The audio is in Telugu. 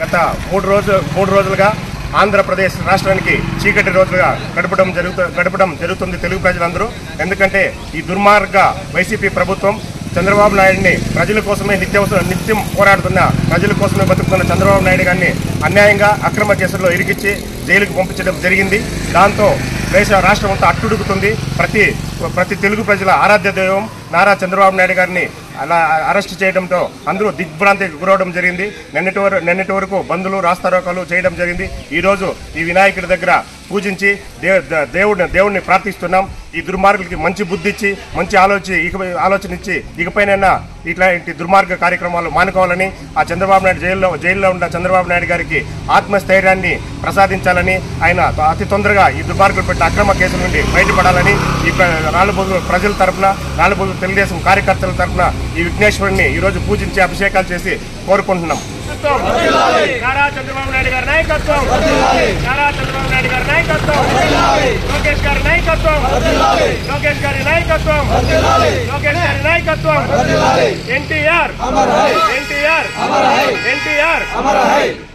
గత మూడు రోజు మూడు రోజులుగా ఆంధ్రప్రదేశ్ రాష్ట్రానికి చీకటి రోజులుగా గడపడం జరుగుతు గడపడం జరుగుతుంది తెలుగు ప్రజలందరూ ఎందుకంటే ఈ దుర్మార్గ వైసీపీ ప్రభుత్వం చంద్రబాబు నాయుడిని ప్రజల కోసమే నిత్యవసర నిత్యం పోరాడుతున్న ప్రజల కోసమే బతుకుతున్న చంద్రబాబు నాయుడు గారిని అన్యాయంగా అక్రమ కేసుల్లో ఇరికిచ్చి జైలుకు పంపించడం జరిగింది దాంతో దేశ రాష్ట్రం అంతా అట్టుడుగుతుంది ప్రతి ప్రతి తెలుగు ప్రజల ఆరాధ్య దైవం నారా చంద్రబాబు నాయుడు గారిని అలా అరెస్ట్ చేయడంతో అందరూ దిగ్భ్రాంతికి గురవడం జరిగింది నిన్నటి వరకు నిన్నటి వరకు బంధువులు రాస్తారోకాలు చేయడం జరిగింది ఈ రోజు ఈ వినాయకుడి దగ్గర పూజించి దే ద- దేవుడిని దేవుడిని ప్రార్థిస్తున్నాం ఈ దుర్మార్గులకి మంచి బుద్ధి ఇచ్చి మంచి ఆలోచి ఇక ఆలోచన ఇచ్చి ఇకపైనైనా ఇట్లాంటి దుర్మార్గ కార్యక్రమాలు మానుకోవాలని ఆ చంద్రబాబు నాయుడు జైల్లో జైల్లో ఉన్న చంద్రబాబు నాయుడు గారికి ఆత్మస్థైర్యాన్ని ప్రసాదించాలని ఆయన అతి తొందరగా ఈ దుర్మార్గులు పెట్టిన అక్రమ కేసుల నుండి బయటపడాలని ఈ ప్ర- నాలుగు ప్రజల తరపున నాలుగు తెలుగుదేశం కార్యకర్తల తరపున ఈ విఘ్నేశ్వరుని ఈ రోజు పూజించి అభిషేకాలు చేసి కోరుకుంటున్నాం నారా చంద్రబాబు నాయుడు గారి నాయకత్వం నారా చంద్రబాబు నాయుడు గారి నాయకత్వం లోకేష్ గారి నాయకత్వం లోకేష్ గారి నాయకత్వం లోకేష్ గారి నాయకత్వం ఎన్టీఆర్ ఎన్టీఆర్ ఎన్టీఆర్